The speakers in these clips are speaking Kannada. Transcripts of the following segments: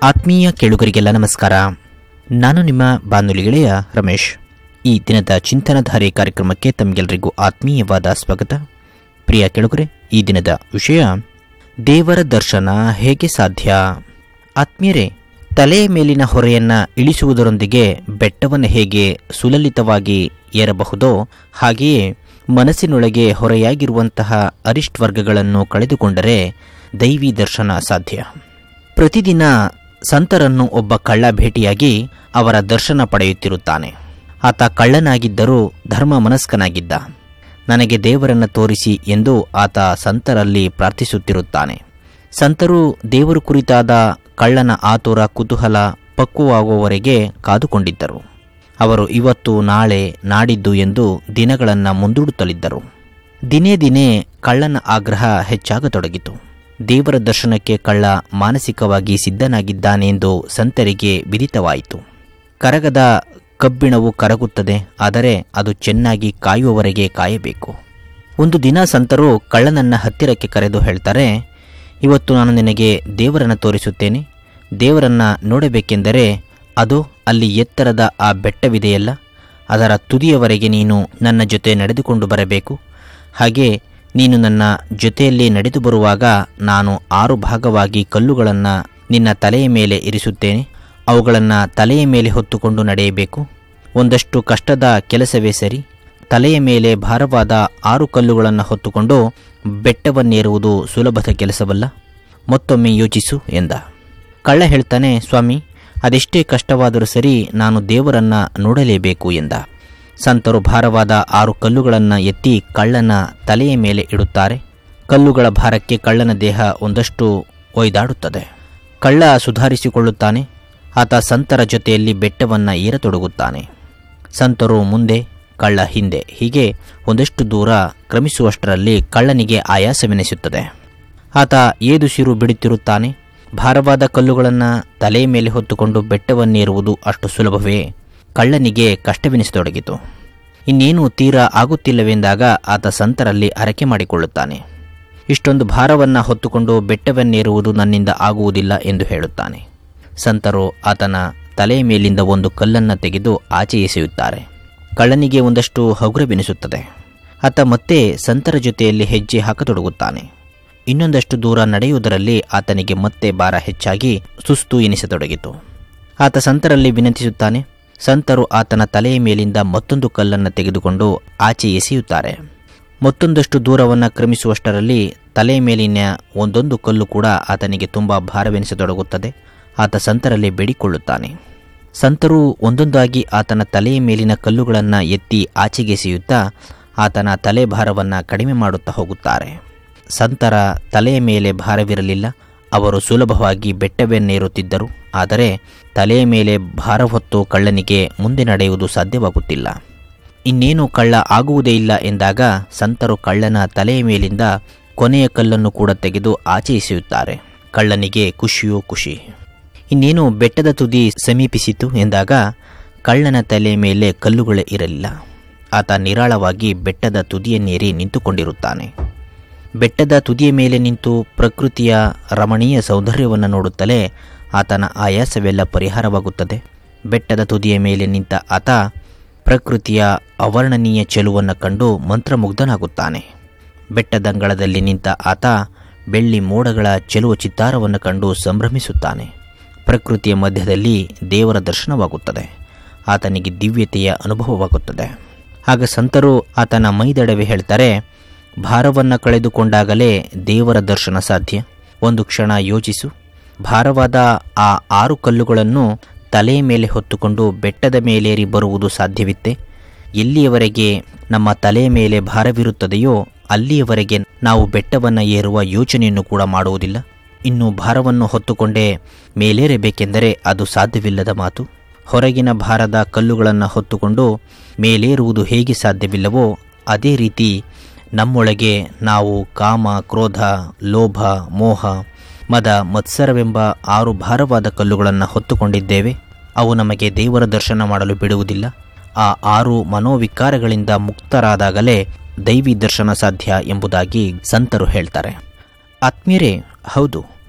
ಆತ್ಮೀಯ ಕೇಳುಗರಿಗೆಲ್ಲ ನಮಸ್ಕಾರ ನಾನು ನಿಮ್ಮ ಬಾನುಲಿ ಗೆಳೆಯ ರಮೇಶ್ ಈ ದಿನದ ಚಿಂತನಧಾರೆ ಕಾರ್ಯಕ್ರಮಕ್ಕೆ ತಮಗೆಲ್ಲರಿಗೂ ಆತ್ಮೀಯವಾದ ಸ್ವಾಗತ ಪ್ರಿಯ ಕೇಳುಗರೆ ಈ ದಿನದ ವಿಷಯ ದೇವರ ದರ್ಶನ ಹೇಗೆ ಸಾಧ್ಯ ಆತ್ಮೀಯರೇ ತಲೆಯ ಮೇಲಿನ ಹೊರೆಯನ್ನು ಇಳಿಸುವುದರೊಂದಿಗೆ ಬೆಟ್ಟವನ್ನು ಹೇಗೆ ಸುಲಲಿತವಾಗಿ ಏರಬಹುದೋ ಹಾಗೆಯೇ ಮನಸ್ಸಿನೊಳಗೆ ಹೊರೆಯಾಗಿರುವಂತಹ ಅರಿಷ್ಟ್ ವರ್ಗಗಳನ್ನು ಕಳೆದುಕೊಂಡರೆ ದೈವಿ ದರ್ಶನ ಸಾಧ್ಯ ಪ್ರತಿದಿನ ಸಂತರನ್ನು ಒಬ್ಬ ಕಳ್ಳ ಭೇಟಿಯಾಗಿ ಅವರ ದರ್ಶನ ಪಡೆಯುತ್ತಿರುತ್ತಾನೆ ಆತ ಕಳ್ಳನಾಗಿದ್ದರೂ ಧರ್ಮ ಮನಸ್ಕನಾಗಿದ್ದ ನನಗೆ ದೇವರನ್ನು ತೋರಿಸಿ ಎಂದು ಆತ ಸಂತರಲ್ಲಿ ಪ್ರಾರ್ಥಿಸುತ್ತಿರುತ್ತಾನೆ ಸಂತರು ದೇವರು ಕುರಿತಾದ ಕಳ್ಳನ ಆತುರ ಕುತೂಹಲ ಪಕ್ವವಾಗುವವರೆಗೆ ಕಾದುಕೊಂಡಿದ್ದರು ಅವರು ಇವತ್ತು ನಾಳೆ ನಾಡಿದ್ದು ಎಂದು ದಿನಗಳನ್ನು ಮುಂದೂಡುತ್ತಲಿದ್ದರು ದಿನೇ ದಿನೇ ಕಳ್ಳನ ಆಗ್ರಹ ಹೆಚ್ಚಾಗತೊಡಗಿತು ದೇವರ ದರ್ಶನಕ್ಕೆ ಕಳ್ಳ ಮಾನಸಿಕವಾಗಿ ಸಿದ್ಧನಾಗಿದ್ದಾನೆಂದು ಸಂತರಿಗೆ ವಿದಿತವಾಯಿತು ಕರಗದ ಕಬ್ಬಿಣವು ಕರಗುತ್ತದೆ ಆದರೆ ಅದು ಚೆನ್ನಾಗಿ ಕಾಯುವವರೆಗೆ ಕಾಯಬೇಕು ಒಂದು ದಿನ ಸಂತರು ಕಳ್ಳನನ್ನ ಹತ್ತಿರಕ್ಕೆ ಕರೆದು ಹೇಳ್ತಾರೆ ಇವತ್ತು ನಾನು ನಿನಗೆ ದೇವರನ್ನು ತೋರಿಸುತ್ತೇನೆ ದೇವರನ್ನು ನೋಡಬೇಕೆಂದರೆ ಅದು ಅಲ್ಲಿ ಎತ್ತರದ ಆ ಬೆಟ್ಟವಿದೆಯಲ್ಲ ಅದರ ತುದಿಯವರೆಗೆ ನೀನು ನನ್ನ ಜೊತೆ ನಡೆದುಕೊಂಡು ಬರಬೇಕು ಹಾಗೆ ನೀನು ನನ್ನ ಜೊತೆಯಲ್ಲಿ ನಡೆದು ಬರುವಾಗ ನಾನು ಆರು ಭಾಗವಾಗಿ ಕಲ್ಲುಗಳನ್ನು ನಿನ್ನ ತಲೆಯ ಮೇಲೆ ಇರಿಸುತ್ತೇನೆ ಅವುಗಳನ್ನು ತಲೆಯ ಮೇಲೆ ಹೊತ್ತುಕೊಂಡು ನಡೆಯಬೇಕು ಒಂದಷ್ಟು ಕಷ್ಟದ ಕೆಲಸವೇ ಸರಿ ತಲೆಯ ಮೇಲೆ ಭಾರವಾದ ಆರು ಕಲ್ಲುಗಳನ್ನು ಹೊತ್ತುಕೊಂಡು ಬೆಟ್ಟವನ್ನೇರುವುದು ಸುಲಭದ ಕೆಲಸವಲ್ಲ ಮತ್ತೊಮ್ಮೆ ಯೋಚಿಸು ಎಂದ ಕಳ್ಳ ಹೇಳ್ತಾನೆ ಸ್ವಾಮಿ ಅದೆಷ್ಟೇ ಕಷ್ಟವಾದರೂ ಸರಿ ನಾನು ದೇವರನ್ನ ನೋಡಲೇಬೇಕು ಎಂದ ಸಂತರು ಭಾರವಾದ ಆರು ಕಲ್ಲುಗಳನ್ನು ಎತ್ತಿ ಕಳ್ಳನ ತಲೆಯ ಮೇಲೆ ಇಡುತ್ತಾರೆ ಕಲ್ಲುಗಳ ಭಾರಕ್ಕೆ ಕಳ್ಳನ ದೇಹ ಒಂದಷ್ಟು ಒಯ್ದಾಡುತ್ತದೆ ಕಳ್ಳ ಸುಧಾರಿಸಿಕೊಳ್ಳುತ್ತಾನೆ ಆತ ಸಂತರ ಜೊತೆಯಲ್ಲಿ ಬೆಟ್ಟವನ್ನು ಏರತೊಡಗುತ್ತಾನೆ ಸಂತರು ಮುಂದೆ ಕಳ್ಳ ಹಿಂದೆ ಹೀಗೆ ಒಂದಷ್ಟು ದೂರ ಕ್ರಮಿಸುವಷ್ಟರಲ್ಲಿ ಕಳ್ಳನಿಗೆ ಆಯಾಸವೆನಿಸುತ್ತದೆ ಆತ ಏದುಸಿರು ಬಿಡುತ್ತಿರುತ್ತಾನೆ ಭಾರವಾದ ಕಲ್ಲುಗಳನ್ನು ತಲೆಯ ಮೇಲೆ ಹೊತ್ತುಕೊಂಡು ಬೆಟ್ಟವನ್ನೇರುವುದು ಅಷ್ಟು ಸುಲಭವೇ ಕಳ್ಳನಿಗೆ ಕಷ್ಟವೆನಿಸತೊಡಗಿತು ಇನ್ನೇನು ತೀರಾ ಆಗುತ್ತಿಲ್ಲವೆಂದಾಗ ಆತ ಸಂತರಲ್ಲಿ ಹರಕೆ ಮಾಡಿಕೊಳ್ಳುತ್ತಾನೆ ಇಷ್ಟೊಂದು ಭಾರವನ್ನು ಹೊತ್ತುಕೊಂಡು ಬೆಟ್ಟವನ್ನೇರುವುದು ನನ್ನಿಂದ ಆಗುವುದಿಲ್ಲ ಎಂದು ಹೇಳುತ್ತಾನೆ ಸಂತರು ಆತನ ತಲೆಯ ಮೇಲಿಂದ ಒಂದು ಕಲ್ಲನ್ನು ತೆಗೆದು ಆಚೆ ಎಸೆಯುತ್ತಾರೆ ಕಳ್ಳನಿಗೆ ಒಂದಷ್ಟು ಹಗುರವೆನಿಸುತ್ತದೆ ಆತ ಮತ್ತೆ ಸಂತರ ಜೊತೆಯಲ್ಲಿ ಹೆಜ್ಜೆ ಹಾಕತೊಡಗುತ್ತಾನೆ ಇನ್ನೊಂದಷ್ಟು ದೂರ ನಡೆಯುವುದರಲ್ಲಿ ಆತನಿಗೆ ಮತ್ತೆ ಭಾರ ಹೆಚ್ಚಾಗಿ ಸುಸ್ತು ಎನಿಸತೊಡಗಿತು ಆತ ಸಂತರಲ್ಲಿ ವಿನಂತಿಸುತ್ತಾನೆ ಸಂತರು ಆತನ ತಲೆಯ ಮೇಲಿಂದ ಮತ್ತೊಂದು ಕಲ್ಲನ್ನು ತೆಗೆದುಕೊಂಡು ಆಚೆ ಎಸೆಯುತ್ತಾರೆ ಮತ್ತೊಂದಷ್ಟು ದೂರವನ್ನು ಕ್ರಮಿಸುವಷ್ಟರಲ್ಲಿ ತಲೆಯ ಮೇಲಿನ ಒಂದೊಂದು ಕಲ್ಲು ಕೂಡ ಆತನಿಗೆ ತುಂಬ ಭಾರವೆನಿಸತೊಡಗುತ್ತದೆ ಆತ ಸಂತರಲ್ಲಿ ಬೇಡಿಕೊಳ್ಳುತ್ತಾನೆ ಸಂತರು ಒಂದೊಂದಾಗಿ ಆತನ ತಲೆಯ ಮೇಲಿನ ಕಲ್ಲುಗಳನ್ನು ಎತ್ತಿ ಆಚೆಗೆ ಎಸೆಯುತ್ತಾ ಆತನ ತಲೆ ಭಾರವನ್ನು ಕಡಿಮೆ ಮಾಡುತ್ತಾ ಹೋಗುತ್ತಾರೆ ಸಂತರ ತಲೆಯ ಮೇಲೆ ಭಾರವಿರಲಿಲ್ಲ ಅವರು ಸುಲಭವಾಗಿ ಬೆಟ್ಟವನ್ನೇರುತ್ತಿದ್ದರು ಆದರೆ ತಲೆಯ ಮೇಲೆ ಭಾರ ಹೊತ್ತು ಕಳ್ಳನಿಗೆ ಮುಂದೆ ನಡೆಯುವುದು ಸಾಧ್ಯವಾಗುತ್ತಿಲ್ಲ ಇನ್ನೇನು ಕಳ್ಳ ಆಗುವುದೇ ಇಲ್ಲ ಎಂದಾಗ ಸಂತರು ಕಳ್ಳನ ತಲೆಯ ಮೇಲಿಂದ ಕೊನೆಯ ಕಲ್ಲನ್ನು ಕೂಡ ತೆಗೆದು ಆಚೆ ಎಸೆಯುತ್ತಾರೆ ಕಳ್ಳನಿಗೆ ಖುಷಿಯೋ ಖುಷಿ ಇನ್ನೇನು ಬೆಟ್ಟದ ತುದಿ ಸಮೀಪಿಸಿತು ಎಂದಾಗ ಕಳ್ಳನ ತಲೆಯ ಮೇಲೆ ಕಲ್ಲುಗಳೇ ಇರಲಿಲ್ಲ ಆತ ನಿರಾಳವಾಗಿ ಬೆಟ್ಟದ ತುದಿಯನ್ನೇರಿ ನಿಂತುಕೊಂಡಿರುತ್ತಾನೆ ಬೆಟ್ಟದ ತುದಿಯ ಮೇಲೆ ನಿಂತು ಪ್ರಕೃತಿಯ ರಮಣೀಯ ಸೌಂದರ್ಯವನ್ನು ನೋಡುತ್ತಲೇ ಆತನ ಆಯಾಸವೆಲ್ಲ ಪರಿಹಾರವಾಗುತ್ತದೆ ಬೆಟ್ಟದ ತುದಿಯ ಮೇಲೆ ನಿಂತ ಆತ ಪ್ರಕೃತಿಯ ಅವರ್ಣನೀಯ ಚೆಲುವನ್ನು ಕಂಡು ಮಂತ್ರಮುಗ್ಧನಾಗುತ್ತಾನೆ ಬೆಟ್ಟದಂಗಳದಲ್ಲಿ ನಿಂತ ಆತ ಬೆಳ್ಳಿ ಮೋಡಗಳ ಚೆಲುವ ಚಿತ್ತಾರವನ್ನು ಕಂಡು ಸಂಭ್ರಮಿಸುತ್ತಾನೆ ಪ್ರಕೃತಿಯ ಮಧ್ಯದಲ್ಲಿ ದೇವರ ದರ್ಶನವಾಗುತ್ತದೆ ಆತನಿಗೆ ದಿವ್ಯತೆಯ ಅನುಭವವಾಗುತ್ತದೆ ಆಗ ಸಂತರು ಆತನ ಮೈದಡವೆ ಹೇಳ್ತಾರೆ ಭಾರವನ್ನು ಕಳೆದುಕೊಂಡಾಗಲೇ ದೇವರ ದರ್ಶನ ಸಾಧ್ಯ ಒಂದು ಕ್ಷಣ ಯೋಚಿಸು ಭಾರವಾದ ಆ ಆರು ಕಲ್ಲುಗಳನ್ನು ತಲೆಯ ಮೇಲೆ ಹೊತ್ತುಕೊಂಡು ಬೆಟ್ಟದ ಮೇಲೇರಿ ಬರುವುದು ಸಾಧ್ಯವಿತ್ತೆ ಎಲ್ಲಿಯವರೆಗೆ ನಮ್ಮ ತಲೆಯ ಮೇಲೆ ಭಾರವಿರುತ್ತದೆಯೋ ಅಲ್ಲಿಯವರೆಗೆ ನಾವು ಬೆಟ್ಟವನ್ನು ಏರುವ ಯೋಚನೆಯನ್ನು ಕೂಡ ಮಾಡುವುದಿಲ್ಲ ಇನ್ನು ಭಾರವನ್ನು ಹೊತ್ತುಕೊಂಡೇ ಮೇಲೇರಬೇಕೆಂದರೆ ಅದು ಸಾಧ್ಯವಿಲ್ಲದ ಮಾತು ಹೊರಗಿನ ಭಾರದ ಕಲ್ಲುಗಳನ್ನು ಹೊತ್ತುಕೊಂಡು ಮೇಲೇರುವುದು ಹೇಗೆ ಸಾಧ್ಯವಿಲ್ಲವೋ ಅದೇ ರೀತಿ ನಮ್ಮೊಳಗೆ ನಾವು ಕಾಮ ಕ್ರೋಧ ಲೋಭ ಮೋಹ ಮದ ಮತ್ಸರವೆಂಬ ಆರು ಭಾರವಾದ ಕಲ್ಲುಗಳನ್ನು ಹೊತ್ತುಕೊಂಡಿದ್ದೇವೆ ಅವು ನಮಗೆ ದೇವರ ದರ್ಶನ ಮಾಡಲು ಬಿಡುವುದಿಲ್ಲ ಆ ಆರು ಮನೋವಿಕಾರಗಳಿಂದ ಮುಕ್ತರಾದಾಗಲೇ ದೈವಿ ದರ್ಶನ ಸಾಧ್ಯ ಎಂಬುದಾಗಿ ಸಂತರು ಹೇಳ್ತಾರೆ ಆತ್ಮೀಯರೇ ಹೌದು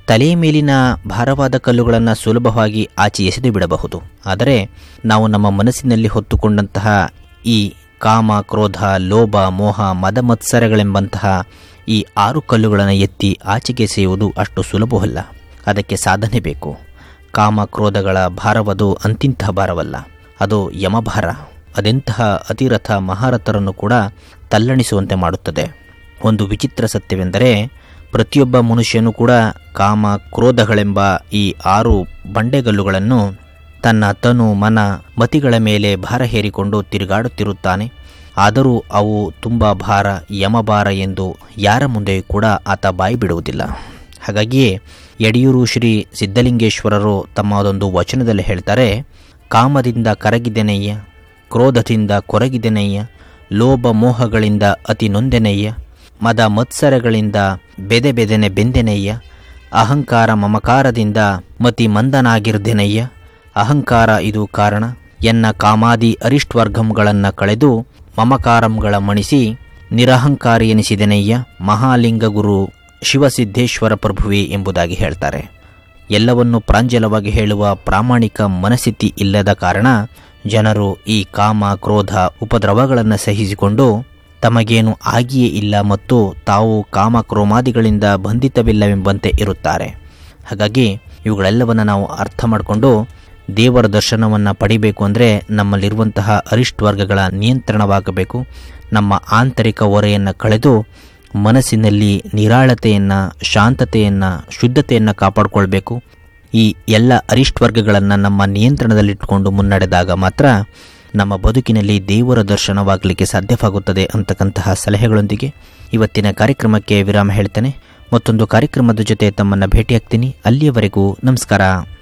ತಲೆಯ ಮೇಲಿನ ಭಾರವಾದ ಕಲ್ಲುಗಳನ್ನು ಸುಲಭವಾಗಿ ಆಚೆ ಎಸೆದು ಬಿಡಬಹುದು ಆದರೆ ನಾವು ನಮ್ಮ ಮನಸ್ಸಿನಲ್ಲಿ ಹೊತ್ತುಕೊಂಡಂತಹ ಈ ಕಾಮ ಕ್ರೋಧ ಲೋಭ ಮೋಹ ಮದ ಮತ್ಸರಗಳೆಂಬಂತಹ ಈ ಆರು ಕಲ್ಲುಗಳನ್ನು ಎತ್ತಿ ಆಚೆಗೆ ಎಸೆಯುವುದು ಅಷ್ಟು ಸುಲಭವಲ್ಲ ಅದಕ್ಕೆ ಸಾಧನೆ ಬೇಕು ಕಾಮ ಕ್ರೋಧಗಳ ಭಾರವದು ಅಂತಿಂತಹ ಭಾರವಲ್ಲ ಅದು ಯಮಭಾರ ಅದೆಂತಹ ಅತಿರಥ ಮಹಾರಥರನ್ನು ಕೂಡ ತಲ್ಲಣಿಸುವಂತೆ ಮಾಡುತ್ತದೆ ಒಂದು ವಿಚಿತ್ರ ಸತ್ಯವೆಂದರೆ ಪ್ರತಿಯೊಬ್ಬ ಮನುಷ್ಯನು ಕೂಡ ಕಾಮ ಕ್ರೋಧಗಳೆಂಬ ಈ ಆರು ಬಂಡೆಗಲ್ಲುಗಳನ್ನು ತನ್ನ ತನು ಮನ ಮತಿಗಳ ಮೇಲೆ ಭಾರ ಹೇರಿಕೊಂಡು ತಿರುಗಾಡುತ್ತಿರುತ್ತಾನೆ ಆದರೂ ಅವು ತುಂಬ ಭಾರ ಯಮಭಾರ ಎಂದು ಯಾರ ಮುಂದೆಯೂ ಕೂಡ ಆತ ಬಾಯಿ ಬಿಡುವುದಿಲ್ಲ ಹಾಗಾಗಿಯೇ ಯಡಿಯೂರು ಶ್ರೀ ಸಿದ್ಧಲಿಂಗೇಶ್ವರರು ತಮ್ಮ ಅದೊಂದು ವಚನದಲ್ಲಿ ಹೇಳ್ತಾರೆ ಕಾಮದಿಂದ ಕರಗಿದೆನಯ್ಯ ಕ್ರೋಧದಿಂದ ಕೊರಗಿದೆನಯ್ಯ ಲೋಭ ಮೋಹಗಳಿಂದ ಅತಿ ನೊಂದೆನಯ್ಯ ಮದ ಮತ್ಸರಗಳಿಂದ ಬೆದೆ ಬೆದೆನೆ ಬೆಂದೆನಯ್ಯ ಅಹಂಕಾರ ಮಮಕಾರದಿಂದ ಮತಿ ಮಂದನಾಗಿರ್ದೆನಯ್ಯ ಅಹಂಕಾರ ಇದು ಕಾರಣ ಎನ್ನ ಕಾಮಾದಿ ಅರಿಷ್ಟ್ವರ್ಗಂಗಳನ್ನು ಕಳೆದು ಮಮಕಾರಂಗಳ ಮಣಿಸಿ ನಿರಹಂಕಾರಿ ಎನಿಸಿದೆನಯ್ಯ ಮಹಾಲಿಂಗ ಗುರು ಶಿವಸಿದ್ದೇಶ್ವರ ಪ್ರಭುವೆ ಎಂಬುದಾಗಿ ಹೇಳ್ತಾರೆ ಎಲ್ಲವನ್ನು ಪ್ರಾಂಜಲವಾಗಿ ಹೇಳುವ ಪ್ರಾಮಾಣಿಕ ಮನಸ್ಥಿತಿ ಇಲ್ಲದ ಕಾರಣ ಜನರು ಈ ಕಾಮ ಕ್ರೋಧ ಉಪದ್ರವಗಳನ್ನು ಸಹಿಸಿಕೊಂಡು ತಮಗೇನು ಆಗಿಯೇ ಇಲ್ಲ ಮತ್ತು ತಾವು ಕಾಮ ಕ್ರೋಮಾದಿಗಳಿಂದ ಬಂಧಿತವಿಲ್ಲವೆಂಬಂತೆ ಇರುತ್ತಾರೆ ಹಾಗಾಗಿ ಇವುಗಳೆಲ್ಲವನ್ನು ನಾವು ಅರ್ಥ ಮಾಡಿಕೊಂಡು ದೇವರ ದರ್ಶನವನ್ನು ಪಡಿಬೇಕು ಅಂದರೆ ನಮ್ಮಲ್ಲಿರುವಂತಹ ಅರಿಷ್ಟ್ ವರ್ಗಗಳ ನಿಯಂತ್ರಣವಾಗಬೇಕು ನಮ್ಮ ಆಂತರಿಕ ಹೊರೆಯನ್ನು ಕಳೆದು ಮನಸ್ಸಿನಲ್ಲಿ ನಿರಾಳತೆಯನ್ನು ಶಾಂತತೆಯನ್ನು ಶುದ್ಧತೆಯನ್ನು ಕಾಪಾಡಿಕೊಳ್ಬೇಕು ಈ ಎಲ್ಲ ಅರಿಷ್ಟ್ ವರ್ಗಗಳನ್ನು ನಮ್ಮ ನಿಯಂತ್ರಣದಲ್ಲಿಟ್ಟುಕೊಂಡು ಮುನ್ನಡೆದಾಗ ಮಾತ್ರ ನಮ್ಮ ಬದುಕಿನಲ್ಲಿ ದೇವರ ದರ್ಶನವಾಗಲಿಕ್ಕೆ ಸಾಧ್ಯವಾಗುತ್ತದೆ ಅಂತಕ್ಕಂತಹ ಸಲಹೆಗಳೊಂದಿಗೆ ಇವತ್ತಿನ ಕಾರ್ಯಕ್ರಮಕ್ಕೆ ವಿರಾಮ ಹೇಳ್ತೇನೆ ಮತ್ತೊಂದು ಕಾರ್ಯಕ್ರಮದ ಜೊತೆ ತಮ್ಮನ್ನು ಭೇಟಿಯಾಗ್ತೀನಿ ಅಲ್ಲಿಯವರೆಗೂ ನಮಸ್ಕಾರ